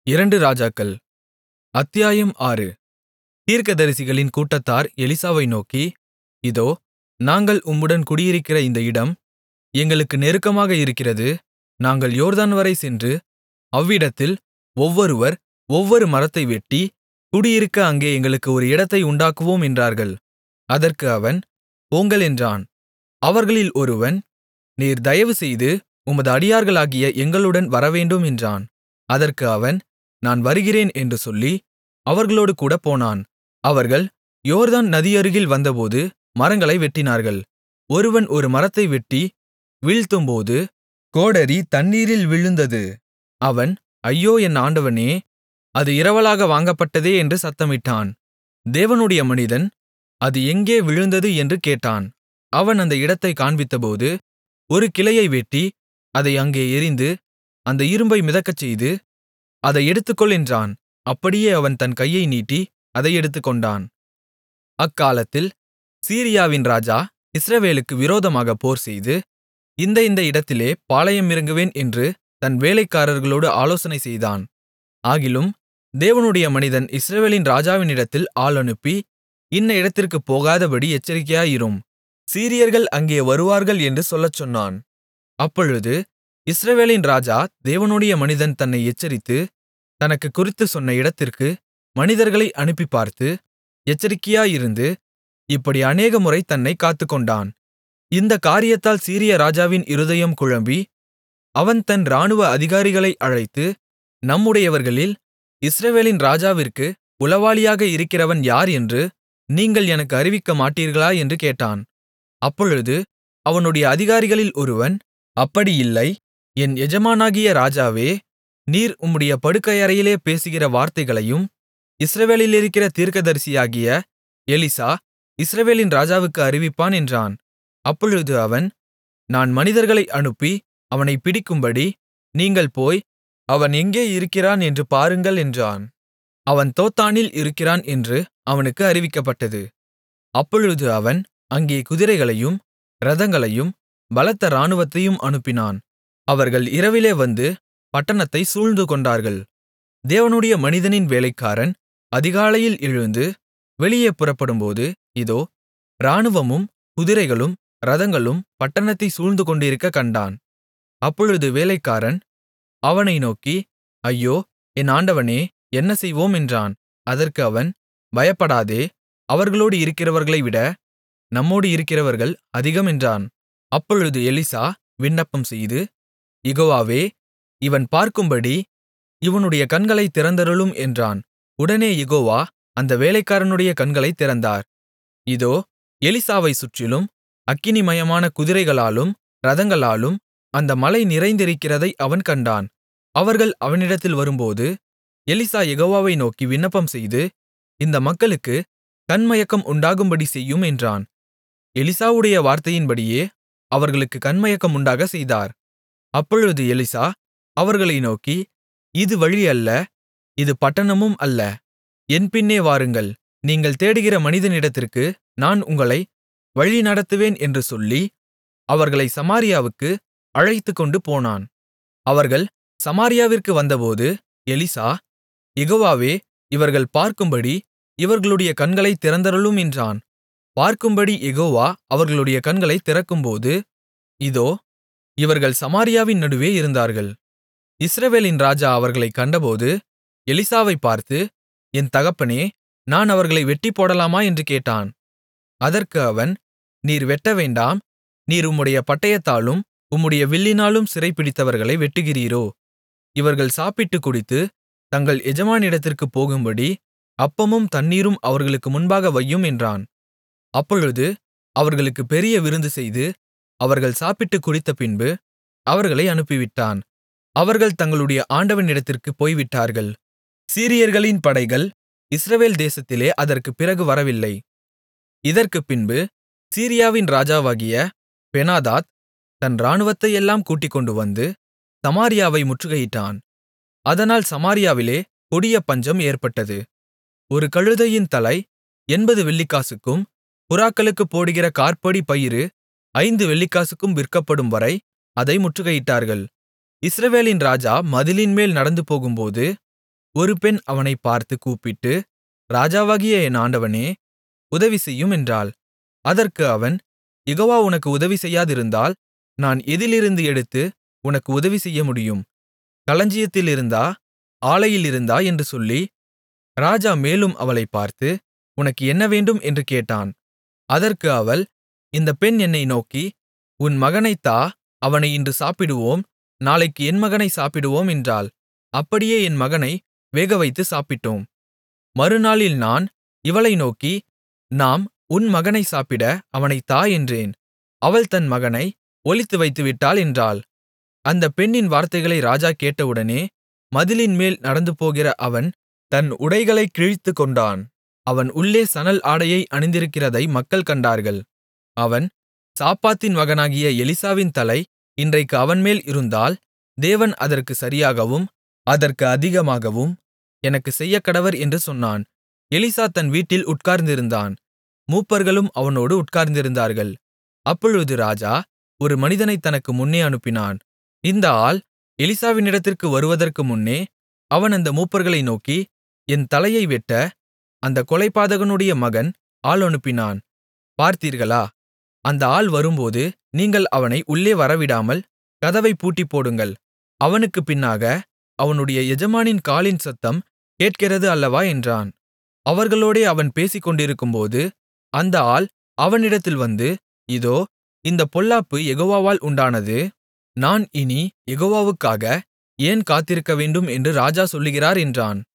அத்தியாயம் ஆறு தீர்க்கதரிசிகளின் கூட்டத்தார் எலிசாவை நோக்கி இதோ நாங்கள் உம்முடன் குடியிருக்கிற இந்த இடம் எங்களுக்கு நெருக்கமாக இருக்கிறது நாங்கள் யோர்தான்வரை சென்று அவ்விடத்தில் ஒவ்வொருவர் ஒவ்வொரு மரத்தை வெட்டி குடியிருக்க அங்கே எங்களுக்கு ஒரு இடத்தை உண்டாக்குவோம் என்றார்கள் அதற்கு அவன் போங்கள் என்றான் அவர்களில் ஒருவன் நீர் தயவுசெய்து உமது அடியார்களாகிய எங்களுடன் வரவேண்டும் என்றான் அதற்கு அவன் நான் வருகிறேன் என்று சொல்லி அவர்களோடுகூடப் போனான் அவர்கள் யோர்தான் நதியருகில் வந்தபோது மரங்களை வெட்டினார்கள் ஒருவன் ஒரு மரத்தை வெட்டி வீழ்த்தும்போது கோடரி தண்ணீரில் விழுந்தது அவன் ஐயோ என் ஆண்டவனே அது இரவலாக வாங்கப்பட்டதே என்று சத்தமிட்டான் தேவனுடைய மனிதன் அது எங்கே விழுந்தது என்று கேட்டான் அவன் அந்த இடத்தைக் காண்பித்தபோது ஒரு கிளையை வெட்டி அதை அங்கே எறிந்து அந்த இரும்பை மிதக்கச்செய்து அதை எடுத்துக்கொள் என்றான் அப்படியே அவன் தன் கையை நீட்டி அதை எடுத்துக்கொண்டான் அக்காலத்தில் சீரியாவின் ராஜா இஸ்ரவேலுக்கு விரோதமாகப் போர்செய்து இந்த இந்த இடத்திலே பாளயம் இறங்குவேன் என்று தன் வேலைக்காரர்களோடு ஆலோசனை செய்தான் ஆகிலும் தேவனுடைய மனிதன் இஸ்ரவேலின் ராஜாவினிடத்தில் ஆள் அனுப்பி இன்ன இடத்திற்குப் போகாதபடி எச்சரிக்கையாயிரும் சீரியர்கள் அங்கே வருவார்கள் என்று சொல்லச் சொன்னான் அப்பொழுது இஸ்ரவேலின் ராஜா தேவனுடைய மனிதன் தன்னை எச்சரித்து தனக்குக் குறித்துச் சொன்ன இடத்திற்கு மனிதர்களை அனுப்பிப் பார்த்து எச்சரிக்கையாயிருந்து இப்படி அநேகமுறை தன்னைக் காத்துக்கொண்டான் இந்தக் காரியத்தால் சீரிய ராஜாவின் இருதயம் குழம்பி அவன் தன் இராணுவ அதிகாரிகளை அழைத்து நம்முடையவர்களில் இஸ்ரவேலின் ராஜாவிற்கு உளவாளியாக இருக்கிறவன் யார் என்று நீங்கள் எனக்கு அறிவிக்க மாட்டீர்களா என்று கேட்டான் அப்பொழுது அவனுடைய அதிகாரிகளில் ஒருவன் அப்படியில்லை என் எஜமானாகிய ராஜாவே நீர் உம்முடைய படுக்கையறையிலே பேசுகிற வார்த்தைகளையும் இஸ்ரவேலிலிருக்கிற தீர்க்கதரிசியாகிய எலிசா இஸ்ரவேலின் ராஜாவுக்கு அறிவிப்பான் என்றான் அப்பொழுது அவன் நான் மனிதர்களை அனுப்பி அவனைப் பிடிக்கும்படி நீங்கள் போய் அவன் எங்கே இருக்கிறான் என்று பாருங்கள் என்றான் அவன் தோத்தானில் இருக்கிறான் என்று அவனுக்கு அறிவிக்கப்பட்டது அப்பொழுது அவன் அங்கே குதிரைகளையும் இரதங்களையும் பலத்த இராணுவத்தையும் அனுப்பினான் அவர்கள் இரவிலே வந்து பட்டணத்தைச் சூழ்ந்துகொண்டார்கள் தேவனுடைய மனிதனின் வேலைக்காரன் அதிகாலையில் எழுந்து வெளியே புறப்படும்போது இதோ இராணுவமும் குதிரைகளும் இரதங்களும் பட்டணத்தைச் சூழ்ந்துகொண்டிருக்கக் கண்டான் அப்பொழுது வேலைக்காரன் அவனை நோக்கி ஐயோ என் ஆண்டவனே என்ன செய்வோம் என்றான் அதற்கு அவன் பயப்படாதே அவர்களோடு இருக்கிறவர்களைவிட நம்மோடு இருக்கிறவர்கள் அதிகம் என்றான் அப்பொழுது எலிசா விண்ணப்பம்செய்து யெகோவாவே இவன் பார்க்கும்படி இவனுடைய கண்களைத் திறந்தருளும் என்றான் உடனே யெகோவா அந்த வேலைக்காரனுடைய கண்களைத் திறந்தார் இதோ எலிசாவைச் சுற்றிலும் அக்கினிமயமான குதிரைகளாலும் இரதங்களாலும் அந்த மலை நிறைந்திருக்கிறதை அவன் கண்டான் அவர்கள் அவனிடத்தில் வரும்போது எலிசா யெகோவாவை நோக்கி விண்ணப்பம்செய்து இந்த மக்களுக்கு கண்மயக்கம் உண்டாகும்படி செய்யும் என்றான் எலிசாவுடைய வார்த்தையின்படியே அவர்களுக்கு கண்மயக்கம் உண்டாகச் செய்தார் அப்பொழுது எலிசா அவர்களை நோக்கி இது வழி அல்ல இது பட்டணமும் அல்ல என் பின்னே வாருங்கள் நீங்கள் தேடுகிற மனிதனிடத்திற்கு நான் உங்களை வழிநடத்துவேன் என்று சொல்லி அவர்களை சமாரியாவுக்கு அழைத்துக்கொண்டு போனான் அவர்கள் சமாரியாவிற்கு வந்தபோது எலிசா யெகோவாவே இவர்கள் பார்க்கும்படி இவர்களுடைய கண்களைத் திறந்தருளும் என்றான் பார்க்கும்படி யெகோவா அவர்களுடைய கண்களைத் திறக்கும்போது இதோ இவர்கள் சமாரியாவின் நடுவே இருந்தார்கள் இஸ்ரவேலின் ராஜா அவர்களைக் கண்டபோது எலிசாவைப் பார்த்து என் தகப்பனே நான் அவர்களை வெட்டிப்போடலாமா என்று கேட்டான் அதற்கு அவன் நீர் வெட்டவேண்டாம் நீர் உம்முடைய பட்டயத்தாலும் உம்முடைய வில்லினாலும் சிறைப்பிடித்தவர்களை வெட்டுகிறீரோ இவர்கள் சாப்பிட்டுக் குடித்து தங்கள் எஜமானிடத்திற்குப் போகும்படி அப்பமும் தண்ணீரும் அவர்களுக்கு முன்பாக வையும் என்றான் அப்பொழுது அவர்களுக்கு பெரிய விருந்து செய்து அவர்கள் சாப்பிட்டுக் குடித்தபின்பு அவர்களை அனுப்பிவிட்டான் அவர்கள் தங்களுடைய ஆண்டவனிடத்திற்குப் போய்விட்டார்கள் சீரியர்களின் படைகள் இஸ்ரவேல் தேசத்திலே அதற்குப் பிறகு வரவில்லை இதற்குப் பின்பு சீரியாவின் ராஜாவாகிய பெனாதாத் தன் இராணுவத்தையெல்லாம் கூட்டிக்கொண்டு வந்து சமாரியாவை முற்றுகையிட்டான் அதனால் சமாரியாவிலே கொடிய பஞ்சம் ஏற்பட்டது ஒரு கழுதையின் தலை எண்பது வெள்ளிக்காசுக்கும் புறாக்களுக்குப் போடுகிற காற்படி பயிறு ஐந்து வெள்ளிக்காசுக்கும் விற்கப்படும்வரை அதை முற்றுகையிட்டார்கள் இஸ்ரவேலின் ராஜா மதிலின்மேல் நடந்துபோகும்போது ஒரு பெண் அவனைப் பார்த்து கூப்பிட்டு ராஜாவாகிய என் ஆண்டவனே உதவி செய்யும் என்றாள் அதற்கு அவன் யெகோவா உனக்கு உதவி செய்யாதிருந்தால் நான் எதிலிருந்து எடுத்து உனக்கு உதவி செய்ய முடியும் களஞ்சியத்திலிருந்தா ஆலையிலிருந்தா என்று சொல்லி ராஜா மேலும் அவளைப் பார்த்து உனக்கு என்ன வேண்டும் என்று கேட்டான் அதற்கு அவள் இந்தப் பெண் என்னை நோக்கி உன் மகனைத் தா அவனை இன்று சாப்பிடுவோம் நாளைக்கு என் மகனை சாப்பிடுவோம் என்றாள் அப்படியே என் மகனை வேகவைத்து சாப்பிட்டோம் மறுநாளில் நான் இவளை நோக்கி நாம் உன் மகனை சாப்பிட அவனைத் தா என்றேன் அவள் தன் மகனை ஒளித்து வைத்துவிட்டாள் என்றாள் அந்தப் பெண்ணின் வார்த்தைகளை ராஜா கேட்டவுடனே மதிலின்மேல் நடந்துபோகிற அவன் தன் உடைகளைக் கிழித்துக்கொண்டான் அவன் உள்ளே சணல் ஆடையை அணிந்திருக்கிறதை மக்கள் கண்டார்கள் அவன் சாப்பாத்தின் மகனாகிய எலிசாவின் தலை இன்றைக்கு அவன்மேல் இருந்தால் தேவன் அதற்கு சரியாகவும் அதற்கு அதிகமாகவும் எனக்குச் செய்யக்கடவர் என்று சொன்னான் எலிசா தன் வீட்டில் உட்கார்ந்திருந்தான் மூப்பர்களும் அவனோடு உட்கார்ந்திருந்தார்கள் அப்பொழுது ராஜா ஒரு மனிதனைத் தனக்கு முன்னே அனுப்பினான் இந்த ஆள் எலிசாவினிடத்திற்கு வருவதற்கு முன்னே அவன் அந்த மூப்பர்களை நோக்கி என் தலையை வெட்ட அந்த கொலைபாதகனுடைய மகன் ஆள் அனுப்பினான் பார்த்தீர்களா அந்த ஆள் வரும்போது நீங்கள் அவனை உள்ளே வரவிடாமல் கதவைப் பூட்டிப்போடுங்கள் அவனுக்குப் பின்னாக அவனுடைய எஜமானின் காலின் சத்தம் கேட்கிறது அல்லவா என்றான் அவர்களோடே அவன் பேசிக்கொண்டிருக்கும்போது அந்த ஆள் அவனிடத்தில் வந்து இதோ இந்தப் பொல்லாப்பு யெகோவாவால் உண்டானது நான் இனி யெகோவாவுக்காக ஏன் காத்திருக்கவேண்டும் என்று ராஜா சொல்லுகிறார் என்றான்